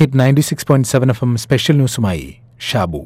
hit ninety six point seven F M special ന്യൂസുമായി Shabu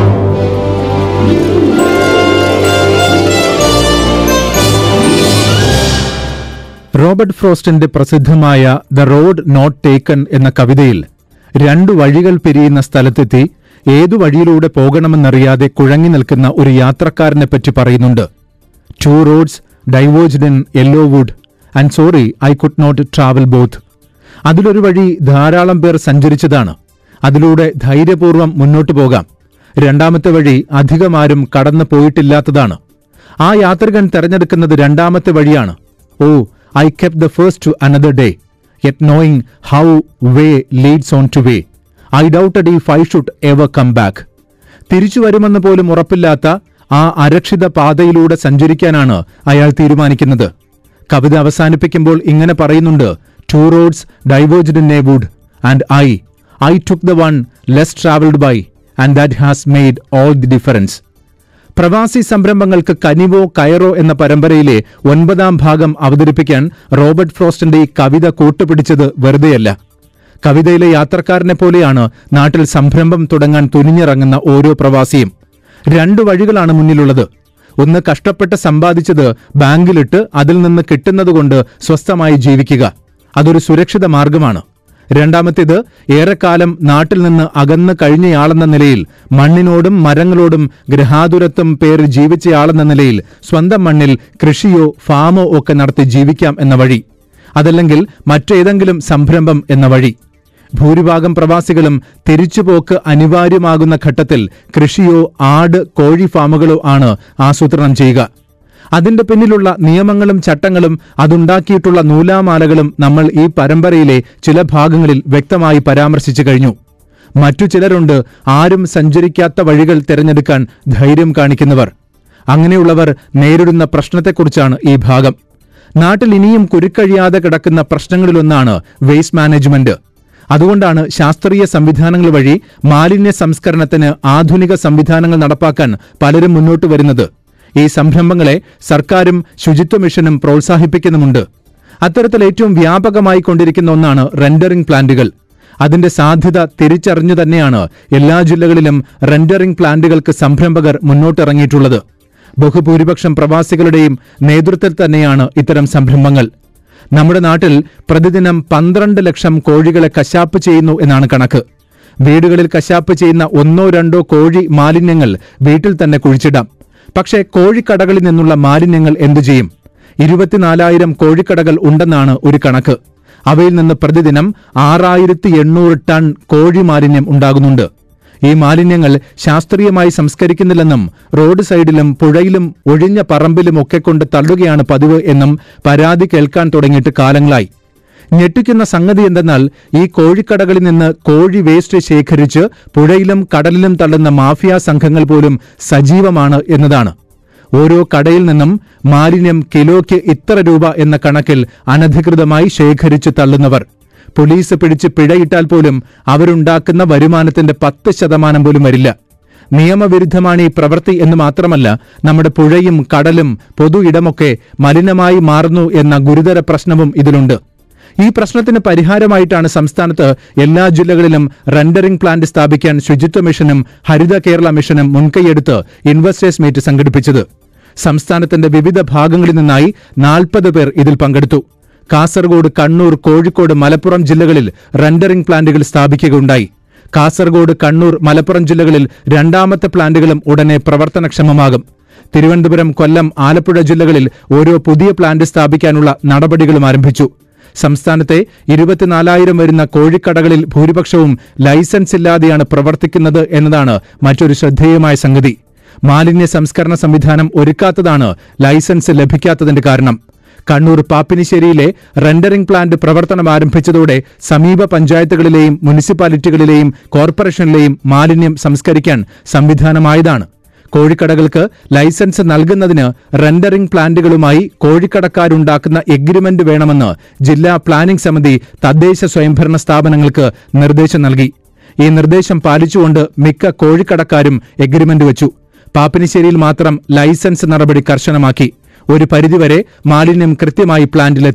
Robert ഫ്രോസ്റ്റിന്റെ പ്രസിദ്ധമായ ദ റോഡ് നോട്ട് ടേക്കൺ എന്ന കവിതയിൽ രണ്ടു വഴികൾ പിരിയുന്ന സ്ഥലത്തെത്തി ഏതു വഴിയിലൂടെ പോകണമെന്നറിയാതെ കുഴങ്ങി നിൽക്കുന്ന ഒരു യാത്രക്കാരനെ പറ്റി പറയുന്നുണ്ട് two roads diverged in yellow wood and sorry I could not travel both അതിലൊരു വഴി ധാരാളം പേർ സഞ്ചരിച്ചതാണ് അതിലൂടെ ധൈര്യപൂർവ്വം മുന്നോട്ടു പോകാം രണ്ടാമത്തെ വഴി അധികമാരും കടന്നു പോയിട്ടില്ലാത്തതാണ് ആ യാത്രികൻ തെരഞ്ഞെടുക്കുന്നത് രണ്ടാമത്തെ വഴിയാണ് oh I kept the first to another day yet knowing how way leads on to way I doubted if I should ever come back തിരിച്ചു വരുമെന്ന് പോലും ഉറപ്പില്ലാത്ത ആ അരക്ഷിത പാതയിലൂടെ സഞ്ചരിക്കാനാണ് അയാൾ തീരുമാനിക്കുന്നത് കവിത അവസാനിപ്പിക്കുമ്പോൾ ഇങ്ങനെ പറയുന്നുണ്ട് two roads diverged in a wood and I I took the one less travelled by and that has made all the difference പ്രവാസി സംരംഭങ്ങൾക്ക് കനിവോ കയറോ എന്ന പരമ്പരയിലെ ഒൻപതാം ഭാഗം അവതരിപ്പിക്കാൻ റോബർട്ട് ഫ്രോസ്റ്റിന്റെ ഈ കവിത കൂട്ടുപിടിച്ചത് വെറുതെയല്ല കവിതയിലെ യാത്രക്കാരനെ പോലെയാണ് നാട്ടിൽ സംരംഭം തുടങ്ങാൻ തുനിഞ്ഞിറങ്ങുന്ന ഓരോ പ്രവാസിയും രണ്ടു വഴികളാണ് മുന്നിലുള്ളത് ഒന്ന് കഷ്ടപ്പെട്ട് സമ്പാദിച്ചത് ബാങ്കിലിട്ട് അതിൽ നിന്ന് കിട്ടുന്നതുകൊണ്ട് സ്വസ്ഥമായി ജീവിക്കുക അതൊരു സുരക്ഷിത മാർഗമാണ് രണ്ടാമത്തേത് ഏറെക്കാലം നാട്ടിൽ നിന്ന് അകന്ന് കഴിഞ്ഞയാളെന്ന നിലയിൽ മണ്ണിനോടും മരങ്ങളോടും ഗ്രഹാതുരത്വം പേര് ജീവിച്ചയാളെന്ന നിലയിൽ സ്വന്തം മണ്ണിൽ കൃഷിയോ ഫാമോ ഒക്കെ നടത്തി ജീവിക്കാം എന്ന വഴി അതല്ലെങ്കിൽ മറ്റേതെങ്കിലും സംരംഭം എന്ന വഴി ഭൂരിഭാഗം പ്രവാസികളും തിരിച്ചുപോക്ക് അനിവാര്യമാകുന്ന ഘട്ടത്തിൽ കൃഷിയോ ആട് കോഴി ഫാമുകളോ ആണ് ആസൂത്രണം ചെയ്യുക അതിന്റെ പിന്നിലുള്ള നിയമങ്ങളും ചട്ടങ്ങളും അതുണ്ടാക്കിയിട്ടുള്ള നൂലാമാലകളും നമ്മൾ ഈ പരമ്പരയിലെ ചില ഭാഗങ്ങളിൽ വ്യക്തമായി പരാമർശിച്ചു കഴിഞ്ഞു മറ്റു ചിലരുണ്ട് ആരും സഞ്ചരിക്കാത്ത വഴികൾ തിരഞ്ഞെടുക്കാൻ ധൈര്യം കാണിക്കുന്നവർ അങ്ങനെയുള്ളവർ നേരിടുന്ന പ്രശ്നത്തെക്കുറിച്ചാണ് ഈ ഭാഗം നാട്ടിൽ ഇനിയും കുരുക്കഴിയാതെ കിടക്കുന്ന പ്രശ്നങ്ങളിലൊന്നാണ് വേസ്റ്റ് മാനേജ്മെന്റ് അതുകൊണ്ടാണ് ശാസ്ത്രീയ സംവിധാനങ്ങൾ വഴി മാലിന്യ സംസ്കരണത്തിന് ആധുനിക സംവിധാനങ്ങൾ നടപ്പാക്കാൻ പലരും മുന്നോട്ട് വരുന്നത് ഈ സംരംഭങ്ങളെ സർക്കാരും ശുചിത്വ മിഷനും പ്രോത്സാഹിപ്പിക്കുന്നുമുണ്ട് അത്തരത്തിൽ ഏറ്റവും വ്യാപകമായി കൊണ്ടിരിക്കുന്ന ഒന്നാണ് റെൻഡറിംഗ് പ്ലാന്റുകൾ അതിന്റെ സാധ്യത തിരിച്ചറിഞ്ഞു തന്നെയാണ് എല്ലാ ജില്ലകളിലും റെൻഡറിംഗ് പ്ലാന്റുകൾക്ക് സംരംഭകർ മുന്നോട്ടിറങ്ങിയിട്ടുള്ളത് ബഹുഭൂരിപക്ഷം പ്രവാസികളുടെയും നേതൃത്വത്തിൽ തന്നെയാണ് ഇത്തരം സംരംഭങ്ങൾ നമ്മുടെ നാട്ടിൽ പ്രതിദിനം പന്ത്രണ്ട് ലക്ഷം കോഴികളെ കശാപ്പ് ചെയ്യുന്നു എന്നാണ് കണക്ക് വീടുകളിൽ കശാപ്പ് ചെയ്യുന്ന ഒന്നോ രണ്ടോ കോഴി മാലിന്യങ്ങൾ വീട്ടിൽ തന്നെ കുഴിച്ചിടാം പക്ഷേ കോഴിക്കടകളിൽ നിന്നുള്ള മാലിന്യങ്ങൾ എന്തു ചെയ്യും ഇരുപത്തിനാലായിരം കോഴിക്കടകൾ ഉണ്ടെന്നാണ് ഒരു കണക്ക് അവയിൽ നിന്ന് പ്രതിദിനം ആറായിരത്തി എണ്ണൂറ് ടൺ കോഴി മാലിന്യം ഉണ്ടാകുന്നുണ്ട് ഈ മാലിന്യങ്ങൾ ശാസ്ത്രീയമായി സംസ്കരിക്കുന്നില്ലെന്നും റോഡ് സൈഡിലും പുഴയിലും ഒഴിഞ്ഞ പറമ്പിലും ഒക്കെ കൊണ്ട് തള്ളുകയാണ് പതിവ് എന്നും പരാതി കേൾക്കാൻ തുടങ്ങിയിട്ട് കാലങ്ങളായി ഞെട്ടിക്കുന്ന സംഗതി എന്തെന്നാൽ ഈ കോഴിക്കടകളിൽ നിന്ന് കോഴി വേസ്റ്റ് ശേഖരിച്ച് പുഴയിലും കടലിലും തള്ളുന്ന മാഫിയ സംഘങ്ങൾ പോലും സജീവമാണ് എന്നതാണ് ഓരോ കടയിൽ നിന്നും മാലിന്യം കിലോയ്ക്ക് ഇത്ര രൂപ എന്ന കണക്കിൽ അനധികൃതമായി ശേഖരിച്ച് തള്ളുന്നവർ പോലീസ് പിടിച്ച് പിഴയിട്ടാൽ പോലും അവരുണ്ടാക്കുന്ന വരുമാനത്തിന്റെ പത്ത് ശതമാനം പോലും വരില്ല നിയമവിരുദ്ധമാണ് ഈ പ്രവൃത്തി എന്ന് മാത്രമല്ല നമ്മുടെ പുഴയും കടലും പൊതു ഇടമൊക്കെ മലിനമായി മാറുന്നു എന്ന ഗുരുതര പ്രശ്നവും ഇതിലുണ്ട് ഈ പ്രശ്നത്തിന് പരിഹാരമായിട്ടാണ് സംസ്ഥാനത്ത് എല്ലാ ജില്ലകളിലും റെൻഡറിംഗ് പ്ലാന്റ് സ്ഥാപിക്കാൻ ശുചിത്വ മിഷനും ഹരിത കേരള മിഷനും മുൻകൈയെടുത്ത് ഇൻവെസ്റ്റേഴ്സ് മീറ്റ് സംഘടിപ്പിച്ചത് സംസ്ഥാനത്തിന്റെ വിവിധ ഭാഗങ്ങളിൽ നിന്നായി നാൽപ്പത് പേർ ഇതിൽ പങ്കെടുത്തു കാസർഗോഡ് കണ്ണൂർ കോഴിക്കോട് മലപ്പുറം ജില്ലകളിൽ റെൻഡറിംഗ് പ്ലാന്റുകൾ സ്ഥാപിക്കുകയുണ്ടായി കാസർഗോഡ് കണ്ണൂർ മലപ്പുറം ജില്ലകളിൽ രണ്ടാമത്തെ പ്ലാന്റുകളും ഉടനെ പ്രവർത്തനക്ഷമമാകും തിരുവനന്തപുരം കൊല്ലം ആലപ്പുഴ ജില്ലകളിൽ ഓരോ പുതിയ പ്ലാന്റ് സ്ഥാപിക്കാനുള്ള നടപടികളും ആരംഭിച്ചു സംസ്ഥാനത്തെ ഇരുപത്തിനാലായിരം വരുന്ന കോഴിക്കടകളിൽ ഭൂരിപക്ഷവും ലൈസൻസ് ഇല്ലാതെയാണ് പ്രവർത്തിക്കുന്നത് എന്നതാണ് മറ്റൊരു ശ്രദ്ധേയമായ സംഗതി മാലിന്യ സംസ്കരണ സംവിധാനം ഒരുക്കാത്തതാണ് ലൈസൻസ് ലഭിക്കാത്തതിന്റെ കാരണം കണ്ണൂർ പാപ്പിനിശ്ശേരിയിലെ റെൻഡറിംഗ് പ്ലാന്റ് പ്രവർത്തനം ആരംഭിച്ചതോടെ സമീപ പഞ്ചായത്തുകളിലെയും മുനിസിപ്പാലിറ്റികളിലെയും കോർപ്പറേഷനിലെയും മാലിന്യം സംസ്കരിക്കാൻ സംവിധാനമായതാണ് കോഴിക്കടകൾക്ക് ലൈസൻസ് നൽകുന്നതിന് റെൻഡറിംഗ് പ്ലാന്റുകളുമായി കോഴിക്കടക്കാരുണ്ടാക്കുന്ന എഗ്രിമെന്റ് വേണമെന്ന് ജില്ലാ പ്ലാനിംഗ് സമിതി തദ്ദേശ സ്വയംഭരണ സ്ഥാപനങ്ങൾക്ക് നിർദ്ദേശം നൽകി ഈ നിർദ്ദേശം പാലിച്ചുകൊണ്ട് മിക്ക കോഴിക്കടക്കാരും എഗ്രിമെന്റ് വെച്ചു പാപ്പിനിശ്ശേരിയിൽ മാത്രം ലൈസൻസ് നടപടി കർശനമാക്കി ഒരു പരിധിവരെ മാലിന്യം കൃത്യമായി പ്ലാന്റിലെത്തി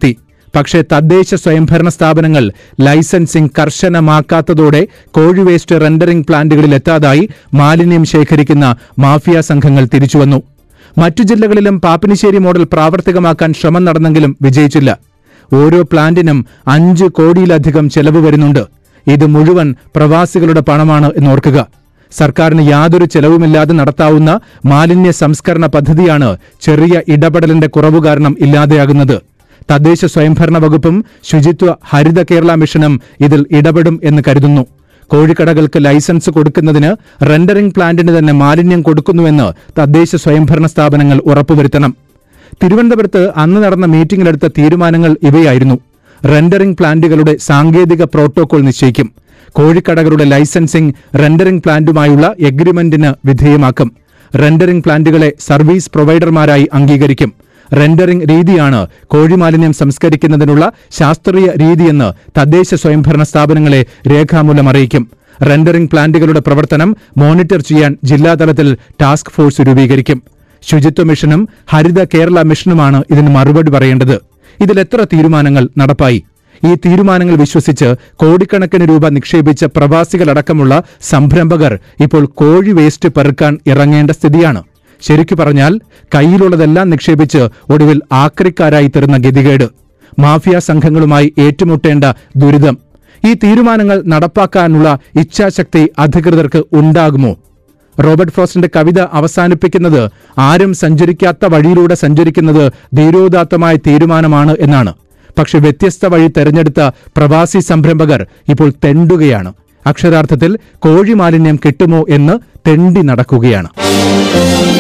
പക്ഷേ തദ്ദേശ സ്വയംഭരണ സ്ഥാപനങ്ങൾ ലൈസൻസിംഗ് കർശനമാക്കാത്തതോടെ കോഴി വേസ്റ്റ് റെൻഡറിംഗ് പ്ലാന്റുകളിൽ എത്താതായി മാലിന്യം ശേഖരിക്കുന്ന മാഫിയ സംഘങ്ങൾ തിരിച്ചുവന്നു മറ്റു ജില്ലകളിലും പാപ്പിനിശ്ശേരി മോഡൽ പ്രാവർത്തികമാക്കാൻ ശ്രമം നടന്നെങ്കിലും വിജയിച്ചില്ല ഓരോ പ്ലാന്റിനും അഞ്ച് കോടിയിലധികം ചെലവ് വരുന്നുണ്ട് ഇത് മുഴുവൻ പ്രവാസികളുടെ പണമാണ് എന്നോർക്കുക സർക്കാരിന് യാതൊരു ചെലവുമില്ലാതെ നടത്താവുന്ന മാലിന്യ സംസ്കരണ പദ്ധതിയാണ് ചെറിയ ഇടപെടലിന്റെ കുറവ് കാരണം ഇല്ലാതെയാകുന്നത് തദ്ദേശ സ്വയംഭരണ വകുപ്പും ശുചിത്വ ഹരിത കേരള മിഷനും ഇതിൽ ഇടപെടും എന്ന് കരുതുന്നു കോഴിക്കടകൾക്ക് ലൈസൻസ് കൊടുക്കുന്നതിന് റെൻഡറിംഗ് പ്ലാന്റിന് തന്നെ മാലിന്യം കൊടുക്കുന്നുവെന്ന് തദ്ദേശ സ്വയംഭരണ സ്ഥാപനങ്ങൾ ഉറപ്പുവരുത്തണം തിരുവനന്തപുരത്ത് അന്ന് നടന്ന മീറ്റിംഗിലെടുത്ത തീരുമാനങ്ങൾ ഇവയായിരുന്നു റെൻഡറിംഗ് പ്ലാന്റുകളുടെ സാങ്കേതിക പ്രോട്ടോകോൾ നിശ്ചയിക്കും കോഴിക്കടകളുടെ ലൈസൻസിംഗ് റെൻഡറിംഗ് പ്ലാന്റുമായുള്ള എഗ്രിമെന്റിന് വിധേയമാക്കും റെൻഡറിംഗ് പ്ലാന്റുകളെ സർവീസ് പ്രൊവൈഡർമാരായി അംഗീകരിക്കും റെൻഡറിംഗ് രീതിയാണ് കോഴിമാലിന്യം സംസ്കരിക്കുന്നതിനുള്ള ശാസ്ത്രീയ രീതിയെന്ന് തദ്ദേശ സ്വയംഭരണ സ്ഥാപനങ്ങളെ രേഖാമൂലം അറിയിക്കും റെൻഡറിംഗ് പ്ലാന്റുകളുടെ പ്രവർത്തനം മോണിറ്റർ ചെയ്യാൻ ജില്ലാതലത്തിൽ ടാസ്ക് ഫോഴ്സ് രൂപീകരിക്കും ശുചിത്വ മിഷനും ഹരിത കേരള മിഷനുമാണ് ഇതിന് മറുപടി പറയേണ്ടത് ഇതിൽ എത്ര തീരുമാനങ്ങൾ നടപ്പായി ഈ തീരുമാനങ്ങൾ വിശ്വസിച്ച് കോടിക്കണക്കിന് രൂപ നിക്ഷേപിച്ച പ്രവാസികളടക്കമുള്ള സംരംഭകർ ഇപ്പോൾ കോഴി വേസ്റ്റ് പെറുക്കാൻ ഇറങ്ങേണ്ട സ്ഥിതിയാണ് ശരിക്കു പറഞ്ഞാൽ കയ്യിലുള്ളതെല്ലാം നിക്ഷേപിച്ച് ഒടുവിൽ ആക്രിക്കാരായി തീർന്ന ഗതികേട് മാഫിയ സംഘങ്ങളുമായി ഏറ്റുമുട്ടേണ്ട ദുരിതം ഈ തീരുമാനങ്ങൾ നടപ്പാക്കാനുള്ള ഇച്ഛാശക്തി അധികൃതർക്ക് ഉണ്ടാകുമോ റോബർട്ട് ഫ്രോസ്റ്റിന്റെ കവിത അവസാനിപ്പിക്കുന്നത് ആരും സഞ്ചരിക്കാത്ത വഴിയിലൂടെ സഞ്ചരിക്കുന്നത് ധീരോദാത്തമായ തീരുമാനമാണ് എന്നാണ് പക്ഷെ വ്യത്യസ്ത വഴി തെരഞ്ഞെടുത്ത പ്രവാസി സംരംഭകർ ഇപ്പോൾ തെണ്ടുകയാണ് അക്ഷരാർത്ഥത്തിൽ കോഴി മാലിന്യം കിട്ടുമോ എന്ന് തെണ്ടി നടക്കുകയാണ്